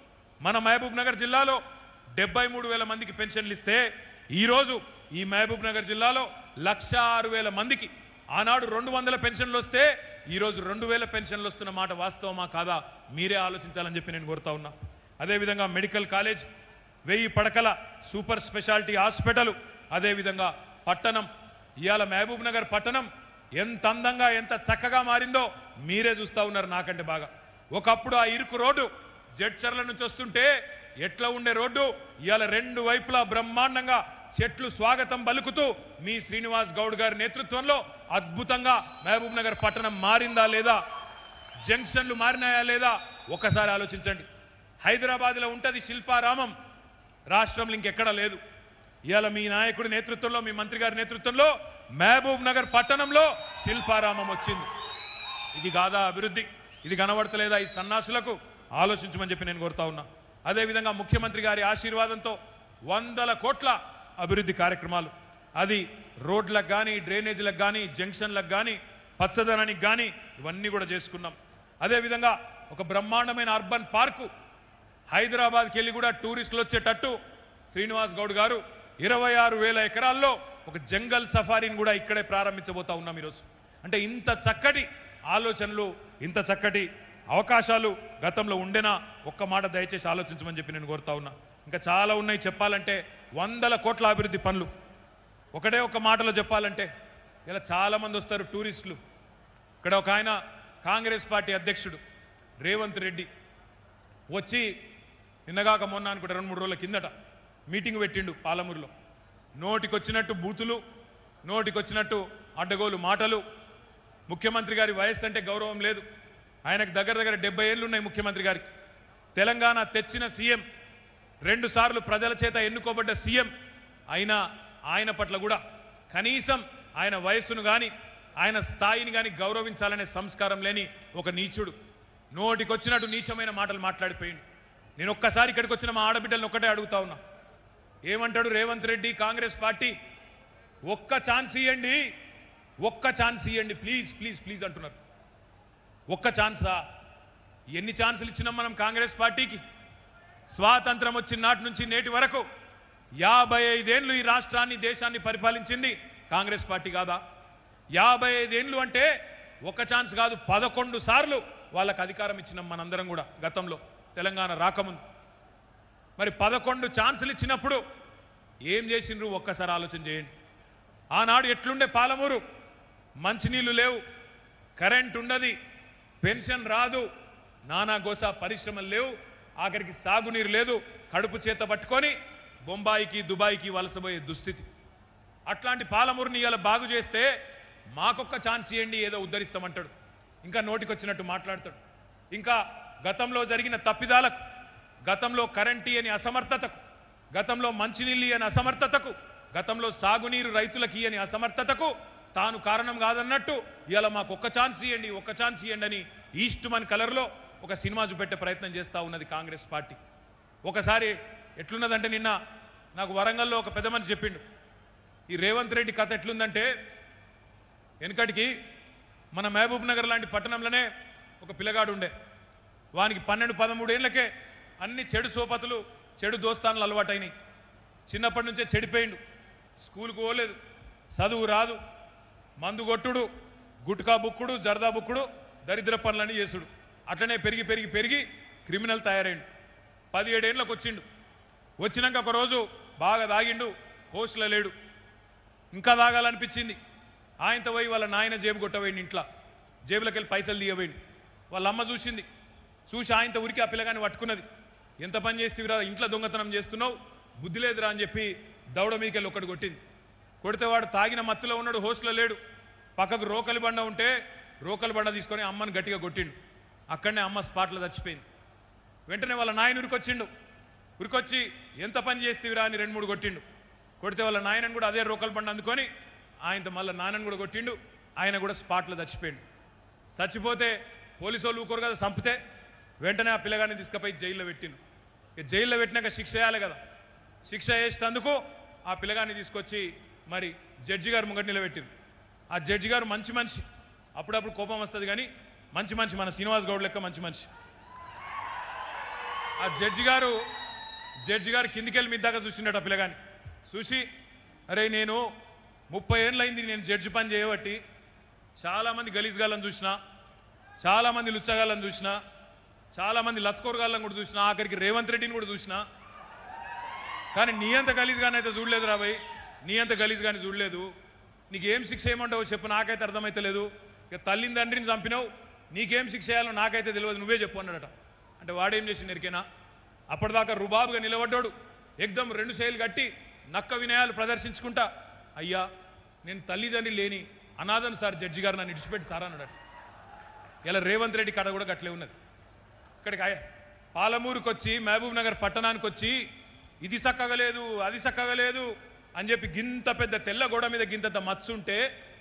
మన మహబూబ్ నగర్ జిల్లాలో డెబ్బై మూడు వేల మందికి పెన్షన్లు ఇస్తే ఈరోజు ఈ మహబూబ్ నగర్ జిల్లాలో లక్ష ఆరు వేల మందికి ఆనాడు రెండు వందల పెన్షన్లు వస్తే ఈరోజు రెండు వేల పెన్షన్లు వస్తున్న మాట వాస్తవమా కాదా మీరే ఆలోచించాలని చెప్పి నేను కోరుతా ఉన్నా అదేవిధంగా మెడికల్ కాలేజ్ వెయ్యి పడకల సూపర్ స్పెషాలిటీ హాస్పిటల్ అదేవిధంగా పట్టణం ఇవాళ మహబూబ్ నగర్ పట్టణం ఎంత అందంగా ఎంత చక్కగా మారిందో మీరే చూస్తా ఉన్నారు నాకంటే బాగా ఒకప్పుడు ఆ ఇరుకు రోడ్డు జడ్చర్ల నుంచి వస్తుంటే ఎట్లా ఉండే రోడ్డు ఇవాళ రెండు వైపులా బ్రహ్మాండంగా చెట్లు స్వాగతం పలుకుతూ మీ శ్రీనివాస్ గౌడ్ గారి నేతృత్వంలో అద్భుతంగా మహబూబ్ నగర్ పట్టణం మారిందా లేదా జంక్షన్లు మారినాయా లేదా ఒకసారి ఆలోచించండి హైదరాబాద్లో ఉంటది శిల్పారామం రాష్ట్రంలో ఇంకెక్కడా లేదు ఇవాళ మీ నాయకుడి నేతృత్వంలో మీ మంత్రి గారి నేతృత్వంలో మహబూబ్ నగర్ పట్టణంలో శిల్పారామం వచ్చింది ఇది కాదా అభివృద్ధి ఇది కనబడతలేదా ఈ సన్నాసులకు ఆలోచించమని చెప్పి నేను కోరుతా ఉన్నా అదేవిధంగా ముఖ్యమంత్రి గారి ఆశీర్వాదంతో వందల కోట్ల అభివృద్ధి కార్యక్రమాలు అది రోడ్లకు కానీ డ్రైనేజీలకు కానీ జంక్షన్లకు కానీ పచ్చదనానికి కానీ ఇవన్నీ కూడా చేసుకున్నాం అదేవిధంగా ఒక బ్రహ్మాండమైన అర్బన్ పార్కు హైదరాబాద్కి వెళ్ళి కూడా టూరిస్టులు వచ్చేటట్టు శ్రీనివాస్ గౌడ్ గారు ఇరవై ఆరు వేల ఎకరాల్లో ఒక జంగల్ సఫారీని కూడా ఇక్కడే ప్రారంభించబోతా ఉన్నాం ఈరోజు అంటే ఇంత చక్కటి ఆలోచనలు ఇంత చక్కటి అవకాశాలు గతంలో ఉండేనా ఒక్క మాట దయచేసి ఆలోచించమని చెప్పి నేను కోరుతా ఉన్నా ఇంకా చాలా ఉన్నాయి చెప్పాలంటే వందల కోట్ల అభివృద్ధి పనులు ఒకటే ఒక మాటలో చెప్పాలంటే ఇలా చాలా మంది వస్తారు టూరిస్టులు ఇక్కడ ఒక ఆయన కాంగ్రెస్ పార్టీ అధ్యక్షుడు రేవంత్ రెడ్డి వచ్చి నిన్నగాక మొన్న అనుకుంటే రెండు మూడు రోజుల కిందట మీటింగ్ పెట్టిండు పాలమూరులో నోటికొచ్చినట్టు బూతులు నోటికొచ్చినట్టు అడ్డగోలు మాటలు ముఖ్యమంత్రి గారి వయస్సు అంటే గౌరవం లేదు ఆయనకు దగ్గర దగ్గర డెబ్బై ఏళ్ళు ఉన్నాయి ముఖ్యమంత్రి గారికి తెలంగాణ తెచ్చిన సీఎం రెండు సార్లు ప్రజల చేత ఎన్నుకోబడ్డ సీఎం అయినా ఆయన పట్ల కూడా కనీసం ఆయన వయస్సును కానీ ఆయన స్థాయిని కానీ గౌరవించాలనే సంస్కారం లేని ఒక నీచుడు నోటికొచ్చినట్టు నీచమైన మాటలు మాట్లాడిపోయిండు నేను ఒక్కసారి ఇక్కడికి వచ్చిన మా ఆడబిడ్డలను ఒక్కటే అడుగుతా ఉన్నా ఏమంటాడు రేవంత్ రెడ్డి కాంగ్రెస్ పార్టీ ఒక్క ఛాన్స్ ఇవ్వండి ఒక్క ఛాన్స్ ఇవ్వండి ప్లీజ్ ప్లీజ్ ప్లీజ్ అంటున్నారు ఒక్క ఛాన్సా ఎన్ని ఛాన్సులు ఇచ్చినాం మనం కాంగ్రెస్ పార్టీకి స్వాతంత్రం వచ్చిన నాటి నుంచి నేటి వరకు యాభై ఐదేళ్లు ఈ రాష్ట్రాన్ని దేశాన్ని పరిపాలించింది కాంగ్రెస్ పార్టీ కాదా యాభై ఐదేళ్లు అంటే ఒక ఛాన్స్ కాదు పదకొండు సార్లు వాళ్ళకు అధికారం ఇచ్చినాం మనందరం కూడా గతంలో తెలంగాణ రాకముందు మరి పదకొండు ఛాన్సులు ఇచ్చినప్పుడు ఏం చేసిండ్రు ఒక్కసారి ఆలోచన చేయండి ఆనాడు ఎట్లుండే పాలమూరు మంచినీళ్లు లేవు కరెంట్ ఉండదు పెన్షన్ రాదు నానా గోసా పరిశ్రమలు లేవు ఆఖరికి సాగునీరు లేదు కడుపు చేత పట్టుకొని బొంబాయికి దుబాయ్కి వలసపోయే దుస్థితి అట్లాంటి పాలమూరుని ఇవాళ బాగు చేస్తే మాకొక్క ఛాన్స్ ఇవ్వండి ఏదో ఉద్ధరిస్తామంటాడు ఇంకా నోటికొచ్చినట్టు మాట్లాడతాడు ఇంకా గతంలో జరిగిన తప్పిదాలకు గతంలో కరెంటీ అని అసమర్థతకు గతంలో మంచినీళ్ళు అని అసమర్థతకు గతంలో సాగునీరు రైతులకి అని అసమర్థతకు తాను కారణం కాదన్నట్టు ఇవాళ మాకు ఒక్క ఛాన్స్ ఇవ్వండి ఒక్క ఛాన్స్ ఇవ్వండి అని ఈస్ట్ మన్ కలర్లో ఒక సినిమా చూపెట్టే ప్రయత్నం చేస్తా ఉన్నది కాంగ్రెస్ పార్టీ ఒకసారి ఎట్లున్నదంటే నిన్న నాకు వరంగల్లో ఒక పెద్ద మనిషి చెప్పిండు ఈ రేవంత్ రెడ్డి కథ ఎట్లుందంటే వెనుకటికి మన మహబూబ్ నగర్ లాంటి పట్టణంలోనే ఒక పిల్లగాడు ఉండే వానికి పన్నెండు పదమూడు ఏళ్ళకే అన్ని చెడు సోపతులు చెడు దోస్తానులు అలవాటైనాయి చిన్నప్పటి నుంచే చెడిపోయిండు స్కూల్కి పోలేదు చదువు రాదు మందు కొట్టుడు గుట్కా బుక్కుడు జర్దా బుక్కుడు దరిద్ర పనులన్నీ చేసుడు అట్లనే పెరిగి పెరిగి పెరిగి క్రిమినల్ తయారైండు పదిహేడేళ్ళకి వచ్చిండు వచ్చినాక ఒక రోజు బాగా తాగిండు హోస్లో లేడు ఇంకా తాగాలనిపించింది ఆయనతో పోయి వాళ్ళ నాయన జేబు కొట్టబోయింది ఇంట్లో జేబులోకి వెళ్ళి పైసలు తీయబోయింది వాళ్ళ అమ్మ చూసింది చూసి ఆయనతో ఉరికి ఆ పిల్లగాని పట్టుకున్నది ఎంత పని చేస్తేవిరా ఇంట్లో దొంగతనం చేస్తున్నావు బుద్ధి లేదురా అని చెప్పి దౌడ మీకెళ్ళి ఒకటి కొట్టింది కొడితే వాడు తాగిన మత్తులో ఉన్నాడు హోస్ట్లో లేడు పక్కకు రోకలి బండ ఉంటే రోకలి బండ తీసుకొని అమ్మని గట్టిగా కొట్టిండు అక్కడనే అమ్మ స్పాట్లో చచ్చిపోయింది వెంటనే వాళ్ళ నాయన ఉరికొచ్చిండు ఉరికొచ్చి ఎంత పని చేస్తేవిరా అని రెండు మూడు కొట్టిండు కొడితే వాళ్ళ నాయనని కూడా అదే రోకల్ బండ అందుకొని ఆయనతో మళ్ళీ నాన్నని కూడా కొట్టిండు ఆయన కూడా స్పాట్లో చచ్చిపోయిండు చచ్చిపోతే పోలీసు వాళ్ళు ఊరుకోరు కదా చంపితే వెంటనే ఆ పిల్లగాడిని తీసుకుపోయి జైల్లో పెట్టిండు ఇక జైల్లో పెట్టినాక శిక్ష వేయాలి కదా శిక్ష వేసినందుకు ఆ పిల్లగాడిని తీసుకొచ్చి మరి జడ్జి గారు ముంగట నిలబెట్టిండు ఆ జడ్జి గారు మంచి మనిషి అప్పుడప్పుడు కోపం వస్తుంది కానీ మంచి మనిషి మన శ్రీనివాస్ గౌడ్ లెక్క మంచి మనిషి ఆ జడ్జి గారు జడ్జి గారు కిందికెళ్ళి మీ దాకా చూసిండట ఆ పిల్లగాని చూసి అరే నేను ముప్పై ఏళ్ళైంది నేను జడ్జి పని చేయబట్టి చాలా మంది గలీజ్గాళ్ళని చూసిన చాలా మంది లుచ్చగాళ్ళని చూసిన చాలా మంది లత్కోరగాళ్ళని కూడా చూసిన ఆఖరికి రేవంత్ రెడ్డిని కూడా చూసిన కానీ నీ అంత గలీజ్గానే అయితే చూడలేదు రాబోయ్ నీ అంత గలీజ్గాని చూడలేదు నీకేం శిక్ష ఏమంటావో చెప్పు నాకైతే అర్థమైతే లేదు ఇక తల్లిని తండ్రిని చంపినావు నీకేం శిక్ష చేయాలో నాకైతే తెలియదు నువ్వే చెప్పు అన్నాడట అంటే వాడేం చేసి ఎరికేనా అప్పటిదాకా రుబాబుగా నిలబడ్డాడు ఎగ్దం రెండు శైలు కట్టి నక్క వినయాలు ప్రదర్శించుకుంటా అయ్యా నేను తల్లిదండ్రి లేని అనాథను సార్ జడ్జి గారు నన్ను ఇడిచిపెట్టి సార్ అన్నాడట ఇలా రేవంత్ రెడ్డి కథ కూడా గట్లే ఉన్నది ఇక్కడికి ఆయ- పాలమూరుకి వచ్చి మహబూబ్ నగర్ పట్టణానికి వచ్చి ఇది చక్కగా లేదు అది చక్కగా లేదు అని చెప్పి గింత పెద్ద తెల్ల గోడ మీద గింతంత మత్సుంటే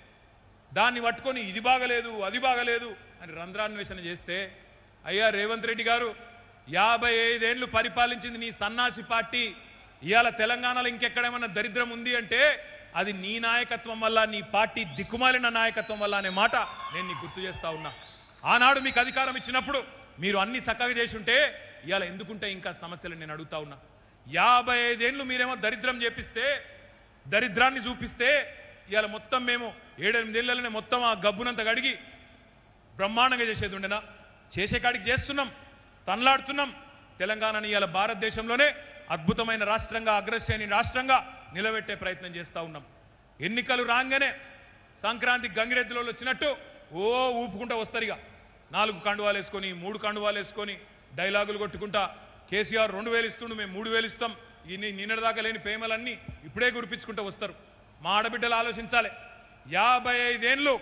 దాన్ని పట్టుకొని ఇది బాగలేదు అది బాగలేదు అని రంధ్రాన్వేషణ చేస్తే అయ్యా రేవంత్ రెడ్డి గారు యాభై ఐదేళ్లు పరిపాలించింది నీ సన్నాసి పార్టీ ఇవాళ తెలంగాణలో ఇంకెక్కడేమన్నా దరిద్రం ఉంది అంటే అది నీ నాయకత్వం వల్ల నీ పార్టీ దిక్కుమాలిన నాయకత్వం వల్ల అనే మాట నేను నీకు గుర్తు చేస్తా ఉన్నా ఆనాడు మీకు అధికారం ఇచ్చినప్పుడు మీరు అన్ని చక్కగా చేసి ఉంటే ఇవాళ ఎందుకుంటే ఇంకా సమస్యలు నేను అడుగుతా ఉన్నా యాభై ఐదేళ్లు మీరేమో దరిద్రం చేపిస్తే దరిద్రాన్ని చూపిస్తే ఇవాళ మొత్తం మేము ఏడెనిమిదేళ్లలోనే మొత్తం ఆ గబ్బునంత గడిగి బ్రహ్మాండంగా చేసేది ఉండేనా చేసే కాడికి చేస్తున్నాం తనలాడుతున్నాం తెలంగాణని ఇవాళ భారతదేశంలోనే అద్భుతమైన రాష్ట్రంగా అగ్రశ్రేణి రాష్ట్రంగా నిలబెట్టే ప్రయత్నం చేస్తా ఉన్నాం ఎన్నికలు రాగానే సంక్రాంతి గంగిరెద్దులలో వచ్చినట్టు ఓ ఊపుకుంటా వస్తారు ఇక నాలుగు కండువాలు వేసుకొని మూడు కండువాలు వేసుకొని డైలాగులు కొట్టుకుంటా కేసీఆర్ రెండు వేలు ఇస్తుండు మేము మూడు వేలు ఇస్తాం ఇన్ని నిన్నటిదాకా లేని పేమలన్నీ ఇప్పుడే గురిపించుకుంటూ వస్తారు మా ఆడబిడ్డలు ఆలోచించాలి యాభై ఐదేళ్ళు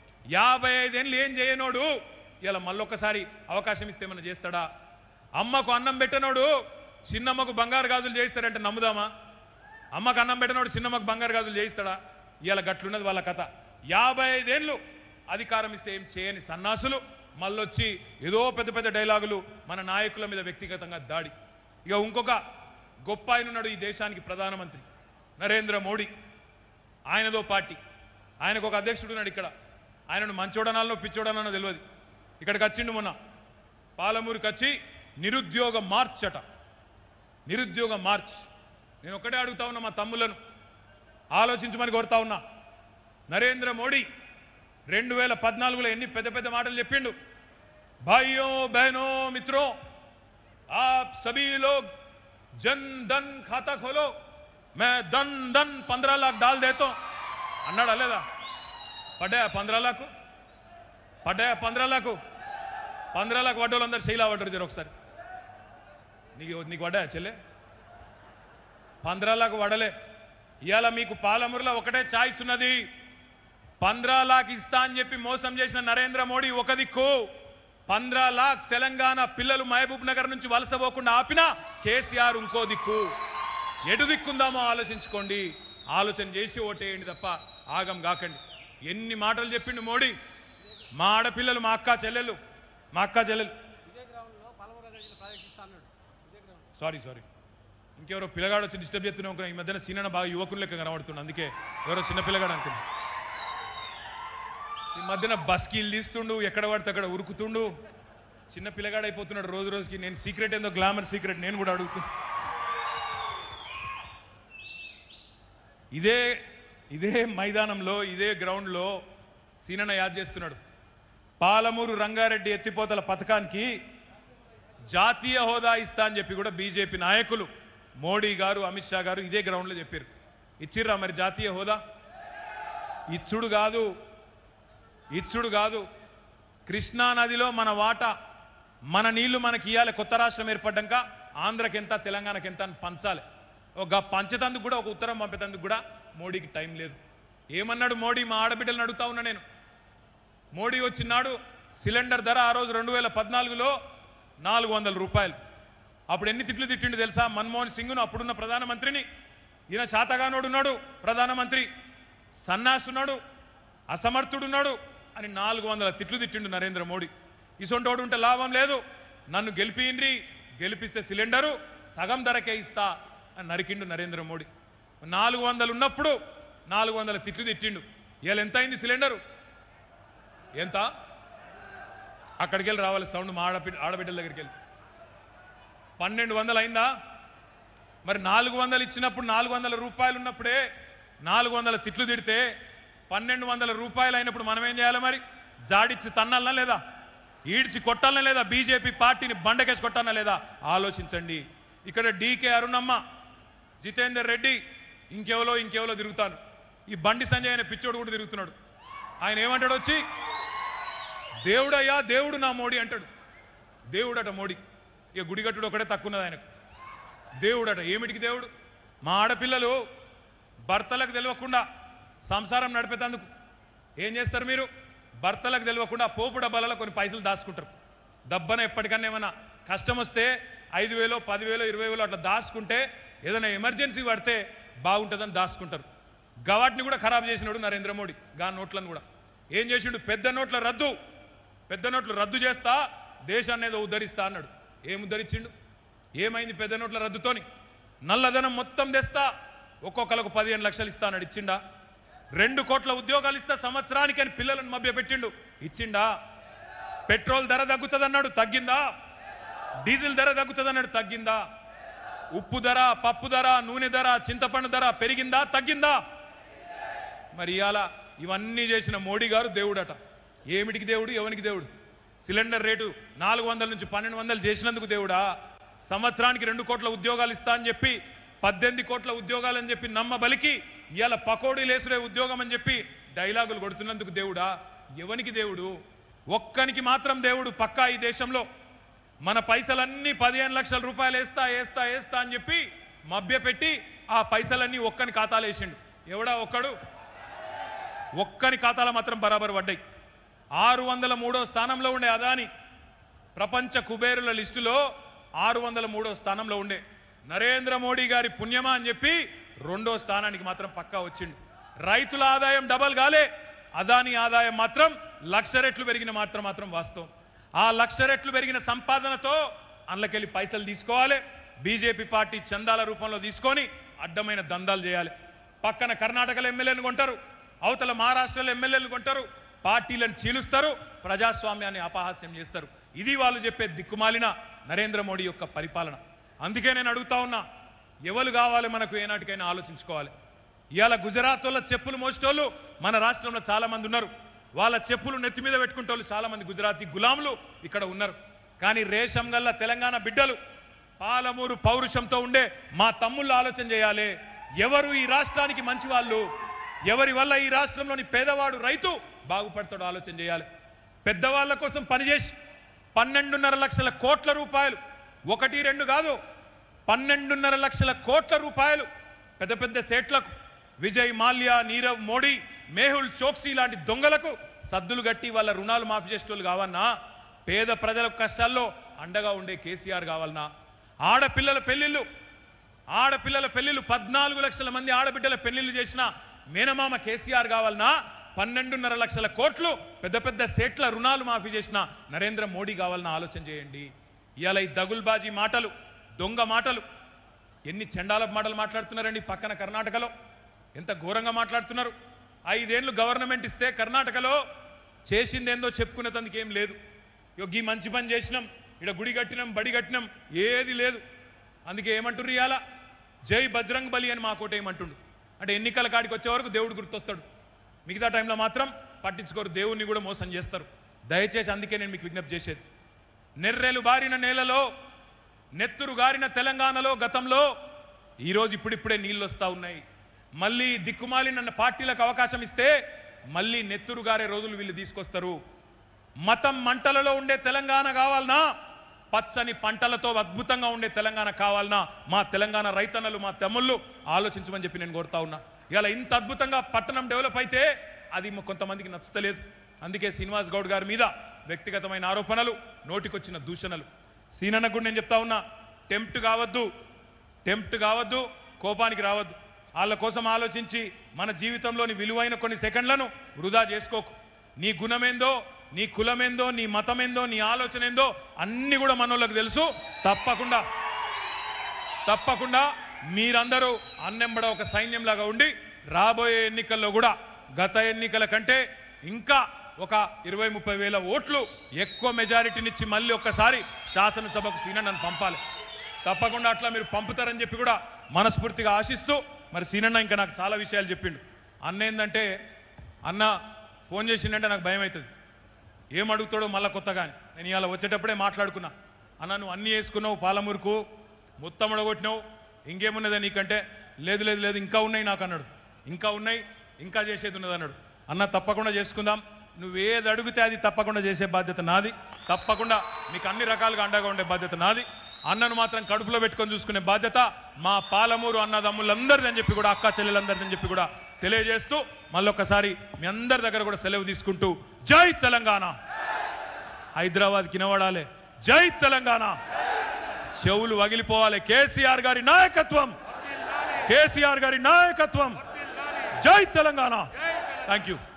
యాభై ఐదేళ్ళు ఏం చేయనోడు ఇలా మళ్ళొక్కసారి అవకాశం ఇస్తే ఏమన్నా చేస్తాడా అమ్మకు అన్నం పెట్టనోడు చిన్నమ్మకు బంగారు గాజులు చేయిస్తాడంటే నమ్ముదామా అమ్మకు అన్నం పెట్టనోడు చిన్నమ్మకు బంగారు గాజులు చేయిస్తాడా ఇవాళ గట్లున్నది వాళ్ళ కథ యాభై ఐదేళ్ళు అధికారం ఇస్తే ఏం చేయని సన్నాసులు మళ్ళొచ్చి ఏదో పెద్ద పెద్ద డైలాగులు మన నాయకుల మీద వ్యక్తిగతంగా దాడి ఇక ఇంకొక గొప్ప ఆయన ఉన్నాడు ఈ దేశానికి ప్రధానమంత్రి నరేంద్ర మోడీ ఆయనదో పార్టీ ఆయనకు ఒక అధ్యక్షుడు ఉన్నాడు ఇక్కడ ఆయనను మంచోడనాల్లో పిచ్చోడనాలో తెలియదు ఇక్కడికి వచ్చిండు మొన్న పాలమూరుకి వచ్చి నిరుద్యోగ మార్చ్ అట నిరుద్యోగ మార్చ్ నేను ఒక్కటే అడుగుతా ఉన్నా మా తమ్ములను ఆలోచించమని కోరుతా ఉన్నా నరేంద్ర మోడీ రెండు వేల పద్నాలుగులో ఎన్ని పెద్ద పెద్ద మాటలు చెప్పిండు భాइयों बहनों मित्रों आप सभी लोग जन धन खाता खोलो मैं धन धन पंद्रह लाख डाल देता हूं అన్నాడా లేదా పడ్డాయా పంద్రా లాకు పడ్డాయా పంద్రా లాకు పంద్రా లాక్ వడ్డోళ్ళందరూ శైలా పడ్డారు జర ఒకసారి నీకు నీకు పడ్డాయా చెల్లె పంద్రా లాక్ వడలే ఇవాళ మీకు పాలమూరులో ఒకటే ఛాయిస్ ఉన్నది పంద్రా లాక్ ఇస్తా అని చెప్పి మోసం చేసిన నరేంద్ర మోడీ ఒక దిక్కు పంద్రా లాక్ తెలంగాణ పిల్లలు మహబూబ్ నగర్ నుంచి వలస పోకుండా ఆపినా కేసీఆర్ ఇంకో దిక్కు ఎటు దిక్కుందామో ఆలోచించుకోండి ఆలోచన చేసి ఓటేయండి తప్ప ఆగం కాకండి ఎన్ని మాటలు చెప్పిండు మోడీ మా ఆడపిల్లలు మా అక్క చెల్లెలు మా అక్క చెల్లెలు ఇదే గ్రౌండ్లో పలమూరు రెడ్డిని ప్రాజెక్ట్ అన్నాడు ఇదే గ్రౌండ్ సారీ సారీ ఇంకెవరో పిల్లగాడు వచ్చి డిస్టర్బ్ చేస్తూనే అనుకున్నా ఈ మధ్యన సీనన్న బాగా యువకులు లెక్క కనబడుతుంది అందుకే ఎవరో చిన్న పిల్లగాడు అనుకున్నా ఈ మధ్యన బస్కీలు తీస్తుండు ఎక్కడ పడితే అక్కడ ఉరుకుతుండు చిన్న పిల్లగాడు అయిపోతున్నాడు రోజు రోజుకి నేను సీక్రెట్ ఏందో గ్లామర్ సీక్రెట్ నేను కూడా అడుగుతున్నా ఇదే ఇదే మైదానంలో ఇదే గ్రౌండ్లో సీనన్న యాద్ చేస్తున్నాడు పాలమూరు రంగారెడ్డి ఎత్తిపోతల పథకానికి జాతీయ హోదా ఇస్తా అని చెప్పి కూడా బీజేపీ నాయకులు మోడీ గారు అమిత్ షా గారు ఇదే గ్రౌండ్లో చెప్పారు ఇచ్చిర్రా మరి జాతీయ హోదా ఇచ్చుడు కాదు ఇచ్చుడు కాదు కృష్ణా నదిలో మన వాటా మన నీళ్లు మనకి ఇవ్వాలి కొత్త రాష్ట్రం ఏర్పడ్డాక ఆంధ్రకి ఎంత తెలంగాణకి ఎంత అని పంచాలి ఒక పంచతందుకు కూడా ఒక ఉత్తరం పంపేతందుకు కూడా మోడీకి టైం లేదు ఏమన్నాడు మోడీ మా ఆడబిడ్డలను అడుగుతా ఉన్నా నేను మోడీ వచ్చినాడు సిలిండర్ ధర ఆ రోజు రెండు వేల పద్నాలుగులో నాలుగు వందల రూపాయలు అప్పుడు ఎన్ని తిట్లు తిట్టిండు తెలుసా మన్మోహన్ సింగ్ను అప్పుడున్న ప్రధానమంత్రిని ఈయన శాతగానోడున్నాడు ప్రధానమంత్రి సన్నాసున్నాడు అసమర్థుడున్నాడు అని నాలుగు వందల తిట్లు తిట్టిండు నరేంద్ర మోడీ ఇసొంటోడు ఉంటే లాభం లేదు నన్ను గెలిపిండ్రి గెలిపిస్తే సిలిండరు సగం ధరకే ఇస్తా అని నరికిండు నరేంద్ర మోడీ నాలుగు వందలు ఉన్నప్పుడు నాలుగు వందల తిట్లు తిట్టిండు ఇవాళ ఎంత అయింది సిలిండరు ఎంత అక్కడికి వెళ్ళి రావాలి సౌండ్ మా ఆడబిడ్డ ఆడబిడ్డల దగ్గరికి వెళ్ళి పన్నెండు వందలు అయిందా మరి నాలుగు వందలు ఇచ్చినప్పుడు నాలుగు వందల రూపాయలు ఉన్నప్పుడే నాలుగు వందల తిట్లు తిడితే పన్నెండు వందల రూపాయలు అయినప్పుడు మనం ఏం చేయాలి మరి జాడిచ్చి తన్నాలనా లేదా ఈడ్చి కొట్టాలనా లేదా బీజేపీ పార్టీని బండకేసి కొట్టాలనా లేదా ఆలోచించండి ఇక్కడ డీకే అరుణమ్మ జితేందర్ రెడ్డి ఇంకెవలో ఇంకెవలో తిరుగుతాను ఈ బండి సంజయ్ అనే పిచ్చోడు కూడా తిరుగుతున్నాడు ఆయన ఏమంటాడు వచ్చి దేవుడయ్యా దేవుడు నా మోడీ అంటాడు దేవుడట మోడీ ఇక గుడిగట్టుడు ఒకటే తక్కున్నది ఆయనకు దేవుడట ఏమిటికి దేవుడు మా ఆడపిల్లలు భర్తలకు తెలియకుండా సంసారం నడిపేటందుకు ఏం చేస్తారు మీరు భర్తలకు తెలియకుండా పోపు డబ్బాలలో కొన్ని పైసలు దాచుకుంటారు డబ్బన ఎప్పటికన్నా ఏమన్నా కష్టం వస్తే ఐదు వేలో పదివేలో ఇరవై వేలు అట్లా దాచుకుంటే ఏదైనా ఎమర్జెన్సీ పడితే బాగుంటుందని దాచుకుంటారు గవాటిని కూడా ఖరాబ్ చేసినాడు నరేంద్ర మోడీ గా నోట్లను కూడా ఏం చేసిండు పెద్ద నోట్ల రద్దు పెద్ద నోట్లు రద్దు చేస్తా దేశాన్ని ఏదో ఉద్ధరిస్తా అన్నాడు ఏం ఉద్ధరించిండు ఏమైంది పెద్ద నోట్ల రద్దుతోని నల్లధనం మొత్తం తెస్తా ఒక్కొక్కలకు పదిహేను లక్షలు ఇస్తా అన్నాడు ఇచ్చిండా రెండు కోట్ల ఉద్యోగాలు ఇస్తా సంవత్సరానికి అని పిల్లలను మభ్య పెట్టిండు ఇచ్చిండా పెట్రోల్ ధర తగ్గుతుందన్నాడు తగ్గిందా డీజిల్ ధర తగ్గుతుందన్నాడు తగ్గిందా ఉప్పు ధర పప్పు ధర నూనె ధర చింతపండు ధర పెరిగిందా తగ్గిందా మరి ఇవాళ ఇవన్నీ చేసిన మోడీ గారు దేవుడట ఏమిటికి దేవుడు ఎవనికి దేవుడు సిలిండర్ రేటు నాలుగు వందల నుంచి పన్నెండు వందలు చేసినందుకు దేవుడా సంవత్సరానికి రెండు కోట్ల ఉద్యోగాలు ఇస్తా అని చెప్పి పద్దెనిమిది కోట్ల ఉద్యోగాలు అని చెప్పి నమ్మ బలికి ఇవాళ పకోడీ లేసుడే ఉద్యోగం అని చెప్పి డైలాగులు కొడుతున్నందుకు దేవుడా ఎవనికి దేవుడు ఒక్కనికి మాత్రం దేవుడు పక్కా ఈ దేశంలో మన పైసలన్నీ పదిహేను లక్షల రూపాయలు వేస్తా వేస్తా వేస్తా అని చెప్పి మభ్యపెట్టి ఆ పైసలన్నీ ఒక్కని ఖాతాలో వేసిండు ఎవడా ఒక్కడు ఒక్కని ఖాతాలో మాత్రం బరాబర్ పడ్డాయి ఆరు వందల మూడో స్థానంలో ఉండే అదాని ప్రపంచ కుబేరుల లిస్టులో ఆరు వందల మూడో స్థానంలో ఉండే నరేంద్ర మోడీ గారి పుణ్యమా అని చెప్పి రెండో స్థానానికి మాత్రం పక్కా వచ్చిండు రైతుల ఆదాయం డబల్ కాలే అదాని ఆదాయం మాత్రం లక్ష రెట్లు పెరిగిన మాత్రం మాత్రం వాస్తవం ఆ లక్ష రెట్లు పెరిగిన సంపాదనతో అందులోకెళ్ళి పైసలు తీసుకోవాలి బీజేపీ పార్టీ చందాల రూపంలో తీసుకొని అడ్డమైన దందాలు చేయాలి పక్కన కర్ణాటకలో ఎమ్మెల్యేలు కొంటారు అవతల మహారాష్ట్రలో ఎమ్మెల్యేలు కొంటారు పార్టీలను చీలుస్తారు ప్రజాస్వామ్యాన్ని అపహాస్యం చేస్తారు ఇది వాళ్ళు చెప్పే దిక్కుమాలిన నరేంద్ర మోడీ యొక్క పరిపాలన అందుకే నేను అడుగుతా ఉన్నా ఎవరు కావాలి మనకు ఏనాటికైనా ఆలోచించుకోవాలి ఇవాళ గుజరాత్ వాళ్ళ చెప్పులు మోసేటోళ్ళు మన రాష్ట్రంలో చాలా మంది ఉన్నారు వాళ్ళ చెప్పులు నెత్తి మీద పెట్టుకుంటోళ్ళు చాలా మంది గుజరాతీ గులాములు ఇక్కడ ఉన్నారు కానీ రేషం గల్ల తెలంగాణ బిడ్డలు పాలమూరు పౌరుషంతో ఉండే మా తమ్ముళ్ళు ఆలోచన చేయాలి ఎవరు ఈ రాష్ట్రానికి మంచి వాళ్ళు ఎవరి వల్ల ఈ రాష్ట్రంలోని పేదవాడు రైతు బాగుపడతాడో ఆలోచన చేయాలి పెద్దవాళ్ళ కోసం పనిచేసి పన్నెండున్నర లక్షల కోట్ల రూపాయలు ఒకటి రెండు కాదు పన్నెండున్నర లక్షల కోట్ల రూపాయలు పెద్ద పెద్ద సేట్లకు విజయ్ మాల్యా నీరవ్ మోడీ మేహుల్ చోక్సీ లాంటి దొంగలకు సద్దులు గట్టి వాళ్ళ రుణాలు మాఫీ చేసేటోళ్ళు కావన్నా పేద ప్రజల కష్టాల్లో అండగా ఉండే కేసీఆర్ కావాలన్నా ఆడపిల్లల పెళ్లిళ్ళు ఆడపిల్లల పెళ్లిళ్ళు పద్నాలుగు లక్షల మంది ఆడబిడ్డల పెళ్లిళ్ళు చేసిన మేనమామ కేసీఆర్ కావాలన్నా పన్నెండున్నర లక్షల కోట్లు పెద్ద పెద్ద సేట్ల రుణాలు మాఫీ చేసిన నరేంద్ర మోడీ కావాలన్న ఆలోచన చేయండి ఇవాళ ఈ దగుల్బాజీ మాటలు దొంగ మాటలు ఎన్ని చండాల మాటలు మాట్లాడుతున్నారండి పక్కన కర్ణాటకలో ఎంత ఘోరంగా మాట్లాడుతున్నారు ఐదేళ్లు గవర్నమెంట్ ఇస్తే కర్ణాటకలో చేసిందేందో చెప్పుకునేందుకు ఏం లేదు ఇగో ఈ మంచి పని చేసినాం ఇక్కడ గుడి కట్టినాం బడి కట్టినాం ఏది లేదు అందుకే ఏమంటుర్రు ఇవాళ జై బజరంగ్ బలి అని మాకోట ఏమంటుండు అంటే ఎన్నికల కాడికి వచ్చే వరకు దేవుడు గుర్తొస్తాడు మిగతా టైంలో మాత్రం పట్టించుకోరు దేవుణ్ణి కూడా మోసం చేస్తారు దయచేసి అందుకే నేను మీకు విజ్ఞప్తి చేసేది నెర్రెలు బారిన నేలలో నెత్తురు గారిన తెలంగాణలో గతంలో ఈరోజు ఇప్పుడిప్పుడే నీళ్ళు వస్తా ఉన్నాయి మళ్ళీ దిక్కుమాలిన పార్టీలకు అవకాశం ఇస్తే మళ్ళీ నెత్తురు గారే రోజులు వీళ్ళు తీసుకొస్తారు మతం మంటలలో ఉండే తెలంగాణ కావాలనా పచ్చని పంటలతో అద్భుతంగా ఉండే తెలంగాణ కావాలన్నా మా తెలంగాణ రైతన్నలు మా తమ్ముళ్ళు ఆలోచించమని చెప్పి నేను కోరుతా ఉన్నా ఇలా ఇంత అద్భుతంగా పట్టణం డెవలప్ అయితే అది మ- కొంతమందికి నచ్చలేదు అందుకే శ్రీనివాస్ గౌడ్ గారి మీద వ్యక్తిగతమైన ఆరోపణలు నోటికొచ్చిన దూషణలు సీనన్న కూడా నేను చెప్తా ఉన్నా టెంప్ట్ కావద్దు టెంప్ట్ కావద్దు కోపానికి రావద్దు వాళ్ళ కోసం ఆలోచించి మన జీవితంలోని విలువైన కొన్ని సెకండ్లను వృధా చేసుకోకు నీ గుణమేందో నీ కులమేందో నీ మతమేందో నీ ఆలోచన ఏందో అన్ని కూడా మనోళ్ళకి తెలుసు తప్పకుండా తప్పకుండా మీరందరూ అన్నెంబడ ఒక సైన్యంలాగా ఉండి రాబోయే ఎన్నికల్లో కూడా గత ఎన్నికల కంటే ఇంకా ఒక ఇరవై ముప్పై వేల ఓట్లు ఎక్కువ మెజారిటీనిచ్చి మళ్ళీ ఒక్కసారి శాసనసభకు సీన నన్ను పంపాలి తప్పకుండా అట్లా మీరు పంపుతారని చెప్పి కూడా మనస్ఫూర్తిగా ఆశిస్తూ మరి సీనన్న ఇంకా నాకు చాలా విషయాలు చెప్పిండు అన్న ఏంటంటే అన్న ఫోన్ చేసిండంటే నాకు భయం అవుతుంది ఏం అడుగుతాడో మళ్ళా కొత్తగా అని. నేను ఇవాళ వచ్చేటప్పుడే మాట్లాడుకున్నా అన్న నువ్వు అన్నీ వేసుకున్నావు పాలమూరుకు మొత్తం అడగొట్టినావు ఇంకేమున్నదా నీకంటే లేదు లేదు లేదు ఇంకా ఉన్నాయి నాకు అన్నాడు ఇంకా ఉన్నాయి ఇంకా చేసేది ఉన్నది అన్నాడు అన్న తప్పకుండా చేసుకుందాం నువ్వేది అడిగితే అది తప్పకుండా చేసే బాధ్యత నాది తప్పకుండా మీకు అన్ని రకాలుగా అండగా ఉండే బాధ్యత నాది అన్నను మాత్రం కడుపులో పెట్టుకొని చూసుకునే బాధ్యత మా పాలమూరు అన్నదమ్ములందరిది అని చెప్పి కూడా అక్క చెల్లెలందరిది అని చెప్పి కూడా తెలియజేస్తూ మళ్ళొక్కసారి మీ అందరి దగ్గర కూడా సెలవు తీసుకుంటూ జై తెలంగాణ హైదరాబాద్ కినవడాలి జై తెలంగాణ చెవులు వగిలిపోవాలి కేసీఆర్ గారి నాయకత్వం కేసీఆర్ గారి నాయకత్వం జై తెలంగాణ థ్యాంక్ యూ